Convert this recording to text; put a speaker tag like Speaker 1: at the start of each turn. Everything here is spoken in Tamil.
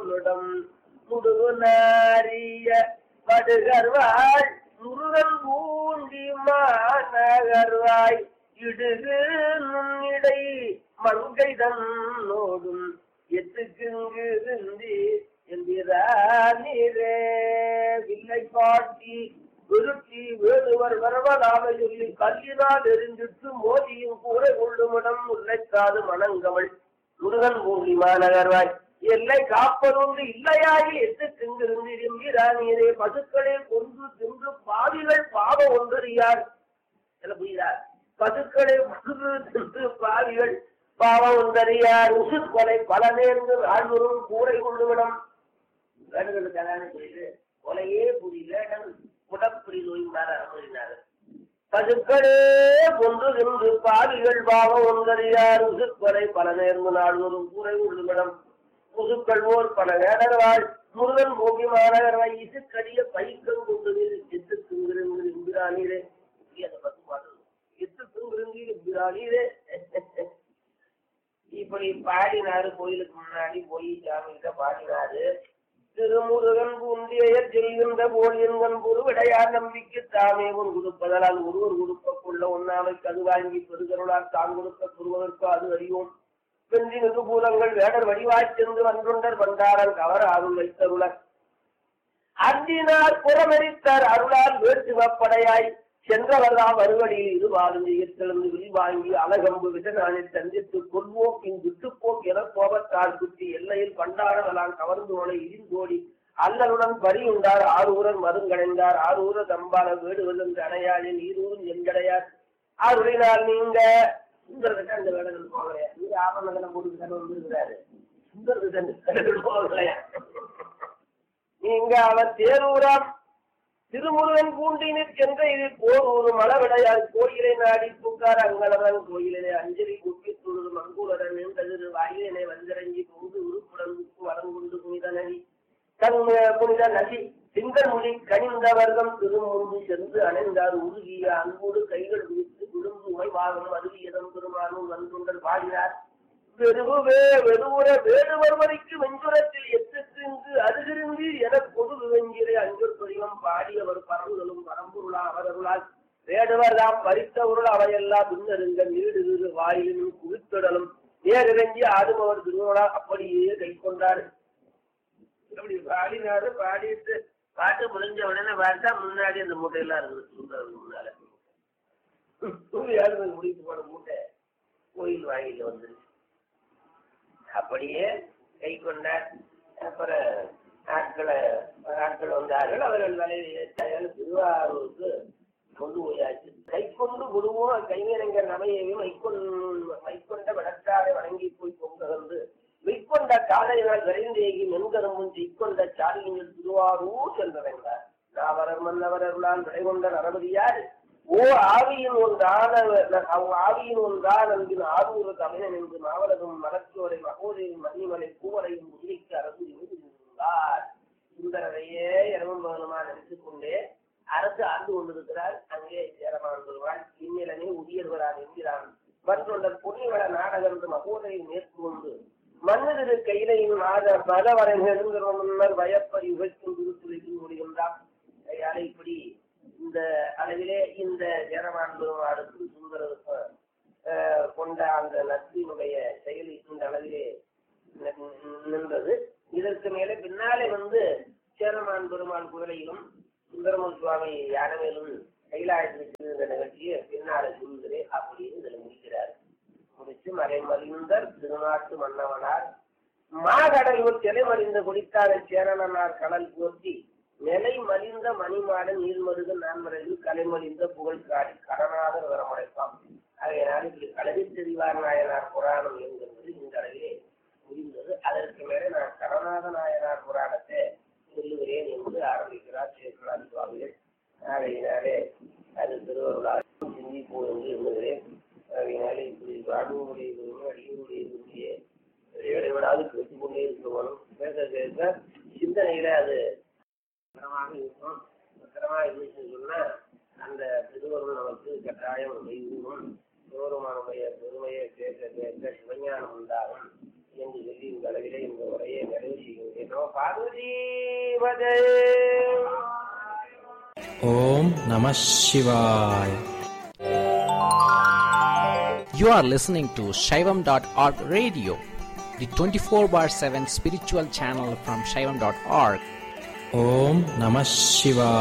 Speaker 1: போலிடம் முடுகு நாரிய படுகர்வாள் முருகன் பூண்டி மாநகர்வாய் இடுகு நுண்ணிடை மங்கை தன்னோடும் எத்துக்குங்கு இருந்து என்கிறாரே வில்லை பாட்டி விருட்டி வேடுவர் வரவனாக சொல்லி கல்லினால் எரிஞ்சிட்டு மோதியும் கூரை கொள்ளுமிடம் முல்லைக்காது மணங்கவள் முருகன் பூண்டி மாநகர்வாய் எல்லை காப்பதொன்று இல்லையாயில் எட்டு திங்கிருந்து என்கிறானீரே பசுக்களை கொன்று தின்று பாவிகள் பாவம் ஒன்றறியார் என்ன புரியுதா பசுக்களை கொன்று தின்று பாவிகள் பாவம் ஒன்றறியார் உசு கொலை பல நேர்ந்து ஆழ்வரும் கூரை கொள்ளுமிடம் வேண்டுதல் கல்யாணம் செய்து கொலையே புரியல புடப்புரி நோய்மாற அனுமதினார் பசுக்களே கொன்று தின்று பாவிகள் பாவம் ஒன்றறியார் உசுக்கொலை பல நேர்ந்து நாள்வரும் கூரை உள்ளுமிடம் முதுக்கள் ஓர் பல வேடர்களால் முருகன் பூமி மாநகரவாய் இசுக்கடிய பைக்கம் கொண்டு எத்து திங்கிருங்கிற இம்பிரானீரே அந்த பத்து பாடல் எத்து திங்கிருங்கிற இம்பிரானீரே இப்படி பாடினாரு கோயிலுக்கு முன்னாடி போய் சாமிகிட்ட பாடினாரு திருமுருகன் பூண்டிய செல்கின்ற போல் என்கண் பொருவிடையார் நம்பிக்கை தாமே உன் கொடுப்பதலால் ஒருவர் கொடுப்பக்குள்ள ஒன்னாமை கது வாங்கி பெருகருளால் தான் கொடுக்க பெறுவதற்கு அது அறியோம் பெண்ணினுக்கு பூலங்கள் வேடர் வடிவாய்ச் சென்று வன்றுண்டர் வந்தாரன் கவர் அருள் வைத்தருளர் அன்றினார் புறமெரித்தார் அருளால் வேற்றுவப்படையாய் சென்றவர்தாம் மறுவழியில் இருவாரும் எத்தெழுந்து விரிவாங்கி அலகம்பு விதனானை சந்தித்து கொள்வோக்கின் விட்டுப்போக் என கோபத்தால் குத்தி எல்லையில் பண்டாரவலான் கவர்ந்து நுழை இடிந்தோடி அல்லலுடன் பரியுண்டார் ஆரூரன் மருங்கடைந்தார் ஆரூர தம்பால வேடு வெல்லுங்க அணையாளின் ஈரூரும் எங்கடையார் ஆருளினால் நீங்க சுந்தரகிட்ட அந்த வேடங்கள் போகலையா நீங்க ஆவணங்களை போட்டு கதை வந்துருக்கிறாரு சுந்தரகிட்ட அந்த வேடங்கள் போகலையா நீங்க அவர் தேரூராம் திருமுருகன் பூண்டினிற் சென்ற இது போர் ஒரு மலவிடையார் கோயிலை நாடி புக்கார் அங்கலவன் கோயிலே அஞ்சலி குப்பி தொழுது மங்குளரன் நின்றது வாயிலே வந்திறங்கி பொங்கு உருப்புடன் உப்பு வரங்குண்டு புனித நதி தன் புனித நதி திங்கள்மொழி கனிந்த வர்க்கம் திருமுன்பு சென்று அணைந்தார் உருகிய அன்போடு கைகள் விரித்து விழுந்து உமைவாகம் அருவியதம் பெருமானும் வந்துண்டல் பாடினார் வெறுவே வெறுவுற வேடுவர்வரைக்கு வெஞ்சுரத்தில் எத்துக்கு அருகிருந்து என பொது வெஞ்சிரை அஞ்சூர் துரியம் பாடியவர் பரவுதலும் பரம்பொருளா அவரருளால் வேடுவர் தாம் பறித்தவருள் அவையெல்லாம் பின்னருங்க நீடு வீடு வாயிலும் குவித்திடலும் நேரிறங்கி ஆடுபவர் திருவனா அப்படியே கை கொண்டாரு அப்படி பாடினாரு பாடிட்டு பாட்டு முடிஞ்ச உடனே பார்த்தா முன்னாடி அந்த மூட்டையெல்லாம் இருக்குது சுந்தரம் முன்னால யாரு முடித்து போன மூட்டை கோயில் வாயில வந்துருச்சு அப்படியே கை கொண்டார் அப்புறம் ஆட்களை ஆட்கள் வந்தார்கள் அவர்கள் வலையில் திருவாரூருக்கு கொண்டு போயாச்சு கை கொண்டு குருவும் கைவினைங்க நமையையும் மைக்கொண்டு மைக்கொண்ட வடக்காரை வணங்கி போய் பொங்ககர்ந்து மெய்க்கொண்ட காலையினால் விரைந்தேகி மென்கரும்பும் செய்கொண்ட சாலியங்கள் திருவாரூர் சென்றடைந்தார் நாவரர் மன்னவரர்களால் விடைகொண்ட நரபதியார் ஓ ஆவியின் ஒன்றான ஆவியின் ஒன்றான் அன்பின் ஆரூர தமிழன் என்று நாவலரும் மலச்சோரை மகோதையும் மணிமலை பூவரையும் முல்லைக்கு அரசு இருந்தார் சுந்தரரையே இரவும் பகலுமா நினைத்துக் கொண்டே அரசு ஆண்டு கொண்டிருக்கிறார் அங்கே சேரமான் பெறுவாள் இந்நிலனே உரியர்வரான் என்கிறான் மற்றொண்டர் புனிவள நாடகம் மகோதையை மேற்கொண்டு மன்னதிரு கையிலையும் மாத மதவரை நெருங்கிற முன்னர் வயப்பறி உழைக்கும் திருத்துறைக்கு முடிகின்றான் கையால இப்படி இந்த அளவிலே இந்த ஜெரமான் பெருமாளுக்கு சுந்தரருக்கு கொண்ட அந்த நட்பினுடைய செயல் இந்த அளவிலே நின்றது இதற்கு மேலே பின்னாலே வந்து சேரமான் பெருமாள் குதிரையிலும் சுந்தரமன் சுவாமி யானமேலும் கைலாயத்தில் இருந்த நிகழ்ச்சியை பின்னாலே சொல்கிறேன் அப்படின்னு இதில் முடிக்கிறார் முடிச்சு மறைமறிந்தர் திருநாட்டு மன்னவனார் மாகடலூர் சிலை மறிந்த குடித்தார சேரணனார் கடல் போற்றி நிலை மலிந்த மணிமாடன் நீர்மருகன் நான்மறையில் கலைமலிந்த புகழ் காடி கடனாதர் வரமுடைப்பான் ஆகையினால் இப்படி கலவி தெரிவார் நாயனார் புராணம் என்கிறது இந்த அளவிலே முடிந்தது அதற்கு மேலே நான் கடநாத நாயனார் புராணத்தை சொல்லுகிறேன் என்று ஆரம்பிக்கிறார் சேக்கலான் சுவாமிகள் ஆகையினாலே அது திருவருளால் சிந்திப்போம் என்று எண்ணுகிறேன் ஆகையினாலே இப்படி வாழ்வுடைய பெருமை அடியுடைய பெருமையை இடைவிடாது பேசிக் கொண்டே இருக்கணும் பேச பேச சிந்தனையில அது பத்திரமாக இருக்கும் பத்திரமாக இருந்துச்சுன்னு சொன்னா அந்த திருவருள் நமக்கு கட்டாயம் செய்யும் சிவருமானுடைய பெருமையை கேட்க கேட்க சிவஞானம் உண்டாகும் என்று சொல்லி இந்த அளவிலே இந்த உரையை நிறைவு செய்கின்றேனோ பார்வதீபதே
Speaker 2: Om Namah Shivaya. You are listening to Shaivam.org radio, the 24 bar 7 spiritual channel from Shaivam.org. Om Namah Shivaya.